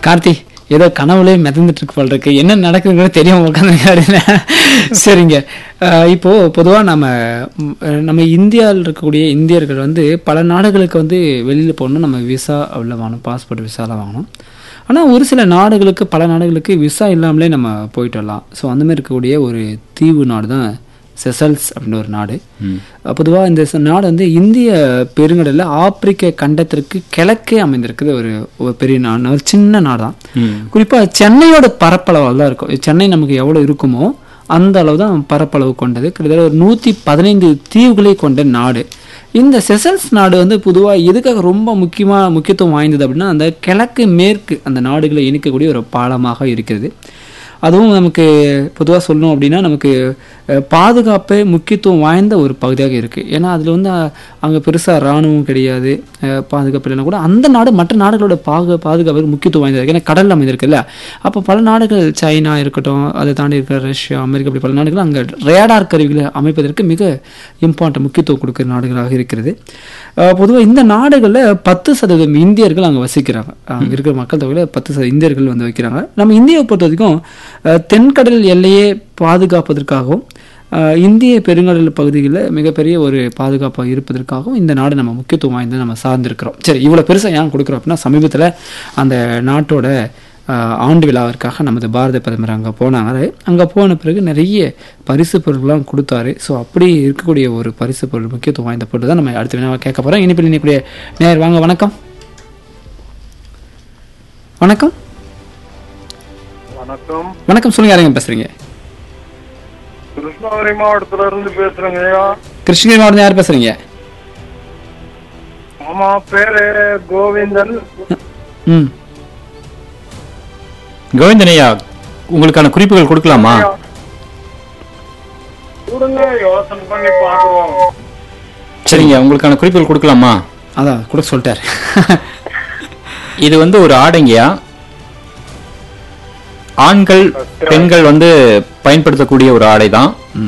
கார்த்தி ஏதோ கனவுலே மிதந்துட்டு இருக்கு போல இருக்கு என்ன நடக்குதுன்னு தெரியாம உட்காந்து சரிங்க அஹ் இப்போ பொதுவா நம்ம ம், அஹ், நம்ம இந்தியாவில் இருக்கக்கூடிய இந்தியர்கள் வந்து பல நாடுகளுக்கு வந்து வெளியில போகணும் நம்ம விசா உள்ள வாங்கணும் பாஸ்போர்ட் விசாலாம் வாங்கணும் ஆனால் ஒரு சில நாடுகளுக்கு பல நாடுகளுக்கு விசா இல்லாமலே நம்ம போயிட்டு வரலாம் ஸோ அந்த மாதிரி இருக்கக்கூடிய ஒரு தீவு நாடு தான் செசல்ஸ் அப்படின்னு ஒரு நாடு பொதுவாக இந்த ச- நாடு வந்து இந்திய பெருங்கடலில் ஆப்பிரிக்க கண்டத்திற்கு கிழக்கே அமைந்திருக்குது ஒரு ஒரு பெரிய நாடு ஒரு சின்ன நாடு தான் குறிப்பாக சென்னையோட பரப்பளவு தான் இருக்கும் சென்னை நமக்கு எவ்வளோ இருக்குமோ அந்த அளவு தான் பரப்பளவு கொண்டது கிட்டத்தட்ட ஒரு நூற்றி பதினைந்து தீவுகளை கொண்ட நாடு இந்த செசல்ஸ் நாடு வந்து பொதுவாக எதுக்காக ரொம்ப முக்கியமாக முக்கியத்துவம் வாய்ந்தது அப்படின்னா அந்த கிழக்கு மேற்கு அந்த நாடுகளை இணைக்கக்கூடிய ஒரு பாலமாக இருக்கிறது அதுவும் நமக்கு பொதுவாக சொல்லணும் அப்படின்னா நமக்கு அஹ், பாதுகாப்பே முக்கியத்துவம் வாய்ந்த ஒரு பகுதியாக இருக்குது ஏன்னா அதில் வந்து அங்கே பெருசாக இராணுவம் கிடையாது அஹ், பாதுகாப்பு இல்லைன்னா கூட அந்த நாடு மற்ற நாடுகளோட பாகு பாதுகாப்புக்கு முக்கியத்துவம் வாய்ந்தது இருக்கு. ஏன்னா கடல் அமைந்திருக்குல்ல அப்போ பல நாடுகள் சைனா இருக்கட்டும் அதை தாண்டி இருக்கிற ரஷ்யா அமெரிக்கா அப்படி பல நாடுகள் அங்கே ரேடார் கருவிகளை அமைப்பதற்கு மிக இம்பார்ட்டன்ட் முக்கியத்துவம் கொடுக்குற நாடுகளாக இருக்கிறது பொதுவாக இந்த நாடுகளில் பத்து சதவீதம் இந்தியர்கள் அங்கே வசிக்கிறாங்க அங்கே இருக்கிற மக்கள் தொகையில் பத்து சதவீதம் இந்தியர்கள் வந்து வைக்கிறாங்க நம்ம இந்தியாவை பொறுத்த வரைக்கும் அஹ், தென்கடல் எல்லையை பாதுகாப்பதற்காகவும் அஹ், இந்திய பெருங்கடல் பகுதிகளில் மிகப்பெரிய ஒரு பாதுகாப்பாக இருப்பதற்காகவும் இந்த நாடு நம்ம முக்கியத்துவம் வாய்ந்து நம்ம சார்ந்திருக்கிறோம் சரி இவ்வளோ பெருசாக ஏன் கொடுக்குறோம் அப்படின்னா சமீபத்தில் அந்த நாட்டோட அஹ், ஆண்டு விழாவிற்காக நமது பாரத பிரதமர் அங்கே போனாங்க அங்கே போன பிறகு நிறைய பரிசு பொருட்கள்லாம் கொடுத்தாரு ஸோ அப்படி இருக்கக்கூடிய ஒரு பரிசு பொருள் முக்கியத்துவம் வாய்ந்த பொருள் தான் நம்ம அடுத்த வினாவை கேட்க போகிறோம் இனிப்பில் இணைக்கூடிய நேர் வாங்க வணக்கம் வணக்கம் வணக்கம் வணக்கம் சொல்லுங்க யாருங்க பேசுறீங்க கிருஷ்ணகிரி மாவட்டத்துல இருந்து பேசுறேங்க ஐயா கிருஷ்ணகிரி மாவட்டம் யார் பேசுறீங்க ஆமா பேரு கோவிந்தன் ம் கோவிந்தனையா உங்களுக்கான குறிப்புகள் கொடுக்கலாமா கொடுங்க யோசனை பண்ணி பாக்குறோம் சரிங்க உங்களுக்கான குறிப்புகள் கொடுக்கலாமா அதான் கூட சொல்லிட்டாரு இது வந்து ஒரு ஆடைங்கயா ஆண்கள் பெண்கள் வந்து பயன்படுத்தக்கூடிய ஒரு ஆடை தான் ம்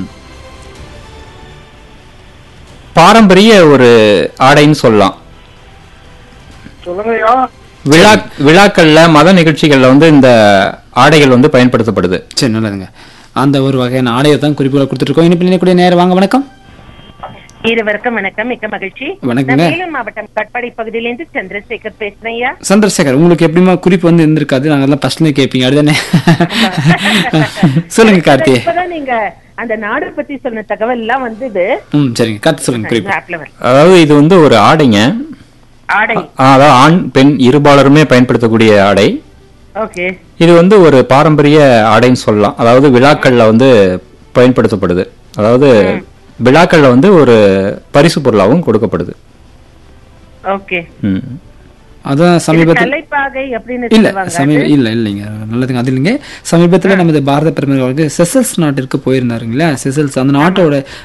பாரம்பரிய ஒரு ஆடைன்னு சொல்லலாம் சொல்லுங்க ஐயா விழா விழாக்கள்ல மத நிகழ்ச்சிகள்ல வந்து இந்த ஆடைகள் வந்து பயன்படுத்தப்படுது சரி நல்லதுங்க அந்த ஒரு வகையான ஆடையை தான் குறிப்புகளை கொடுத்துருக்கோம் இனிப்பில் இணைக்கூடிய நேர் வாங்க வணக்கம் இருவருக்கும் வணக்கம் மிக்க மகிழ்ச்சி வணக்கங்க. நான் வேலூர் மாவட்டம் கட்பாடி பகுதியிலிருந்து சந்திரசேகர் பேசுறேன் ஐயா சந்திரசேகர் உங்களுக்கு எப்படிமா குறிப்பு வந்து இருந்திருக்காது நாங்க எல்லாம் ஃபர்ஸ்ட்ல கேட்பீங்க அடுதானே சொல்லுங்க கார்த்தி இப்பதான் நீங்க அந்த நாடு பத்தி சொன்ன தகவல் எல்லாம் வந்தது ம் சரிங்க கார்த்தி சொல்லுங்க குறிப்பு ஆப்ல வரும். அதாவது இது வந்து ஒரு ஆடைங்க ஆடை ஆ, அதாவது ஆண் பெண் இருபாலருமே பயன்படுத்தக்கூடிய ஆடை ஓகே இது வந்து ஒரு பாரம்பரிய ஆடைன்னு சொல்லலாம் அதாவது விழாக்கள்ல வந்து பயன்படுத்தப்படுது அதாவது விழாக்கள்ல வந்து ஒரு பரிசு பொருளாகவும் கொடுக்கப்படுது ஓகே ம். அதான் சமீபத்தில் தலைப்பாகை அப்படின்னு இல்ல சொல்லுவாங்க சமீப இல்ல இல்லைங்க நல்லதுங்க அது இல்லைங்க சமீபத்தில் நமது பாரத பிரதமர் அவர்கள் செசல்ஸ் நாட்டிற்கு போயிருந்தாருங்களா செசல்ஸ் அந்த நாட்டோட